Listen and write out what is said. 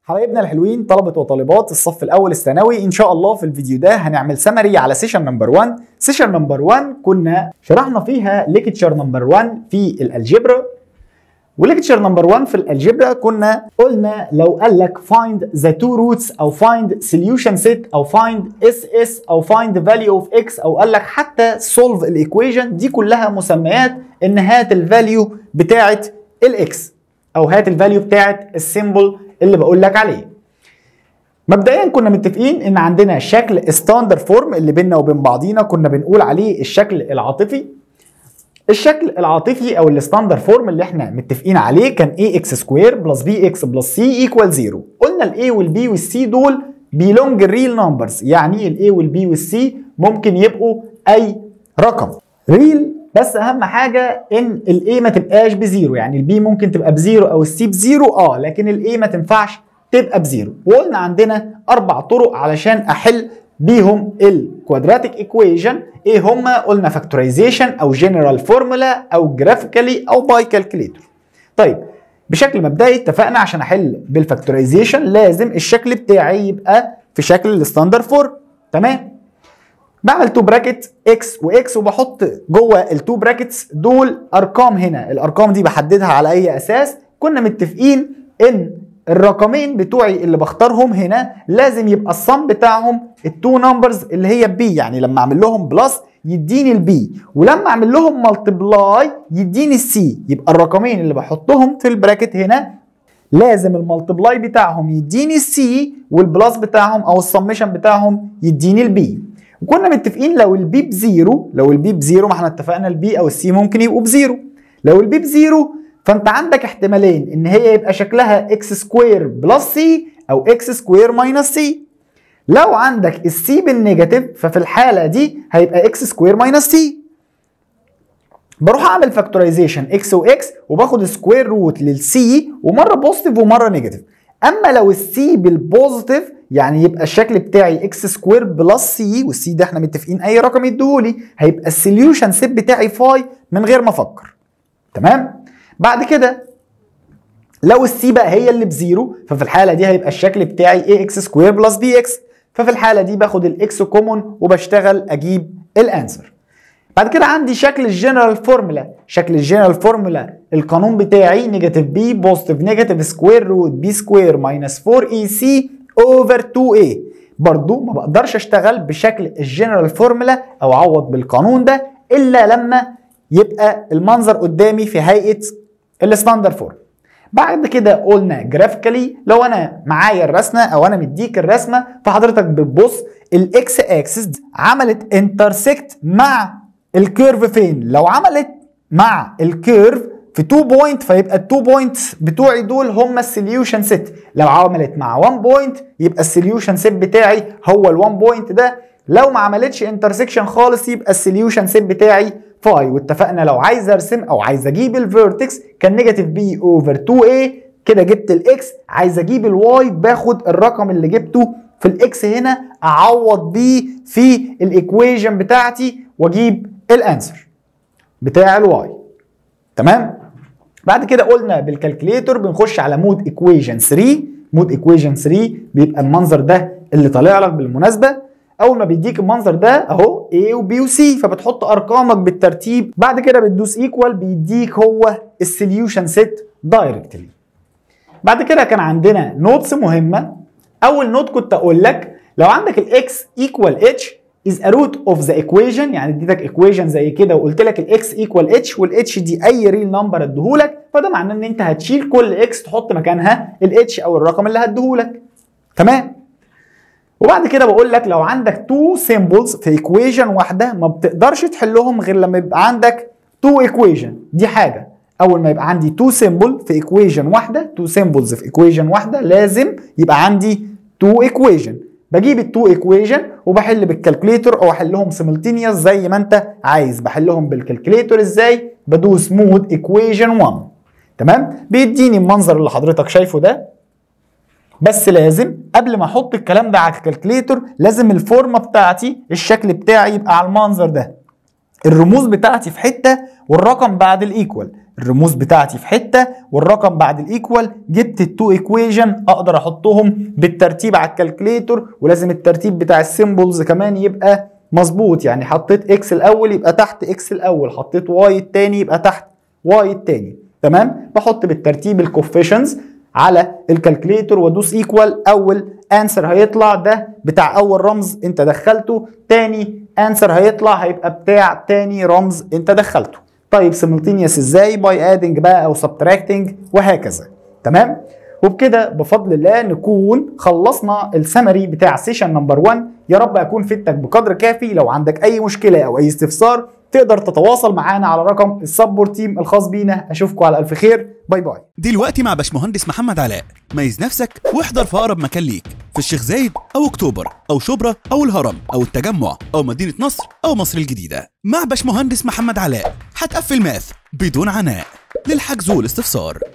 حبايبنا الحلوين طلبة وطالبات الصف الأول الثانوي إن شاء الله في الفيديو ده هنعمل سمري على سيشن نمبر 1 سيشن نمبر 1 كنا شرحنا فيها ليكتشر نمبر 1 في الألجبرا وليكتشر نمبر 1 في الألجبرا كنا قلنا لو قال لك find the two roots أو find solution set أو find SS أو find the value of x أو قال لك حتى solve الإيكويجن دي كلها مسميات إن هات الفاليو بتاعة الإكس أو هات الفاليو بتاعة السيمبل اللي بقول لك عليه مبدئيا كنا متفقين ان عندنا شكل ستاندر فورم اللي بيننا وبين بعضينا كنا بنقول عليه الشكل العاطفي الشكل العاطفي او الستاندر فورم اللي احنا متفقين عليه كان a x سكوير بلس b x بلس c ايكوال 0 قلنا ال a وال b وال c دول بيلونج ريل نمبرز يعني ال a وال b وال c ممكن يبقوا اي رقم ريل بس اهم حاجه ان الاي ما تبقاش بزيرو يعني البي ممكن تبقى بزيرو او السي بزيرو اه لكن الاي ما تنفعش تبقى بزيرو وقلنا عندنا اربع طرق علشان احل بيهم الكوادراتيك ايكويشن ايه هما قلنا فاكتورايزيشن او جنرال فورمولا او جرافيكالي او باي كالكوليتور طيب بشكل مبدئي اتفقنا عشان احل بالفاكتورايزيشن لازم الشكل بتاعي يبقى في شكل الستاندر فورم تمام بعمل تو براكت اكس واكس وبحط جوه التو براكتس دول ارقام هنا الارقام دي بحددها على اي اساس كنا متفقين ان الرقمين بتوعي اللي بختارهم هنا لازم يبقى الصم بتاعهم التو نمبرز اللي هي بي يعني لما اعمل لهم بلس يديني البي ولما اعمل لهم ملتبلاي يديني السي يبقى الرقمين اللي بحطهم في البراكت هنا لازم الملتبلاي بتاعهم يديني السي والبلس بتاعهم او السمشن بتاعهم يديني البي وكنا متفقين لو البي بزيرو لو البي بزيرو ما احنا اتفقنا البي او السي ممكن يبقوا بزيرو لو البي بزيرو فانت عندك احتمالين ان هي يبقى شكلها اكس سكوير بلس سي او اكس سكوير ماينس سي لو عندك السي بالنيجاتيف ففي الحاله دي هيبقى اكس سكوير ماينس سي بروح اعمل فاكتورايزيشن اكس واكس وباخد سكوير روت للسي ومره بوزيتيف ومره نيجاتيف اما لو السي بالبوزيتيف يعني يبقى الشكل بتاعي اكس سكوير بلس سي والسي ده احنا متفقين اي رقم يديهولي هيبقى السوليوشن سيت بتاعي فاي من غير ما افكر تمام بعد كده لو السي بقى هي اللي بزيرو ففي الحاله دي هيبقى الشكل بتاعي اي اكس سكوير بلس بي اكس ففي الحاله دي باخد الاكس كومون وبشتغل اجيب الانسر بعد كده عندي شكل الجنرال فورمولا شكل الجنرال فورمولا القانون بتاعي نيجاتيف بي بوزيتيف نيجاتيف سكوير روت بي سكوير ماينس 4 اي سي اوفر 2 a برضو ما بقدرش اشتغل بشكل الجنرال فورمولا او اعوض بالقانون ده الا لما يبقى المنظر قدامي في هيئه الستاندر فورم بعد كده قلنا جرافيكالي لو انا معايا الرسمه او انا مديك الرسمه فحضرتك بتبص الاكس اكسس عملت انترسكت مع الكيرف فين لو عملت مع الكيرف في 2 بوينت فيبقى ال 2 بوينتس بتوعي دول هم السوليوشن سيت لو عملت مع 1 بوينت يبقى السوليوشن سيت بتاعي هو ال 1 بوينت ده لو ما عملتش انترسكشن خالص يبقى السوليوشن سيت بتاعي فاي واتفقنا لو عايز ارسم او عايز اجيب الفيرتكس كان نيجاتيف بي اوفر 2 a كده جبت الاكس عايز اجيب الواي باخد الرقم اللي جبته في الاكس هنا اعوض بيه في الايكويجن بتاعتي واجيب الانسر بتاع الواي تمام بعد كده قلنا بالكالكليتور بنخش على مود ايكويجن 3 مود ايكويجن 3 بيبقى المنظر ده اللي طالع لك بالمناسبه اول ما بيديك المنظر ده اهو A وB وC فبتحط ارقامك بالترتيب بعد كده بتدوس ايكوال بيديك هو السوليوشن سيت دايركتلي بعد كده كان عندنا نوتس مهمه اول نوت كنت اقول لك لو عندك الاكس ايكوال اتش is a root of the equation يعني اديتك equation زي كده وقلت لك الاكس ايكوال اتش والاتش دي اي ريل نمبر اديهولك فده معناه ان انت هتشيل كل اكس تحط مكانها الاتش او الرقم اللي هديهولك تمام وبعد كده بقول لك لو عندك تو سيمبلز في equation واحده ما بتقدرش تحلهم غير لما يبقى عندك تو equation دي حاجه اول ما يبقى عندي تو سيمبل في equation واحده تو سيمبلز في equation واحده لازم يبقى عندي تو equation بجيب التو ايكويجن وبحل بالكالكوليتور او احلهم سيمultaneous زي ما انت عايز بحلهم بالكالكوليتور ازاي بدوس مود ايكويجن 1 تمام بيديني المنظر اللي حضرتك شايفه ده بس لازم قبل ما احط الكلام ده على الكالكوليتور لازم الفورمه بتاعتي الشكل بتاعي يبقى على المنظر ده الرموز بتاعتي في حته والرقم بعد الايكوال الرموز بتاعتي في حته والرقم بعد الايكوال جبت التو ايكويجن اقدر احطهم بالترتيب على الكالكليتور ولازم الترتيب بتاع السيمبلز كمان يبقى مظبوط يعني حطيت اكس الاول يبقى تحت اكس الاول حطيت واي التاني يبقى تحت واي التاني تمام بحط بالترتيب الكوفيشنز على الكالكليتور وادوس ايكوال اول انسر هيطلع ده بتاع اول رمز انت دخلته تاني انسر هيطلع هيبقى بتاع تاني رمز انت دخلته طيب سيمultaneous ازاي باي ادنج بقى او سبتراكتنج وهكذا تمام وبكده بفضل الله نكون خلصنا السمري بتاع سيشن نمبر 1 يا رب اكون فدتك بقدر كافي لو عندك اي مشكله او اي استفسار تقدر تتواصل معانا على رقم السبورت تيم الخاص بينا اشوفكم على الف خير باي باي دلوقتي مع باشمهندس محمد علاء ميز نفسك واحضر في اقرب مكان ليك في الشيخ زايد او اكتوبر او شبرا او الهرم او التجمع او مدينه نصر او مصر الجديده مع باشمهندس محمد علاء هتقفل ماث بدون عناء للحجز والاستفسار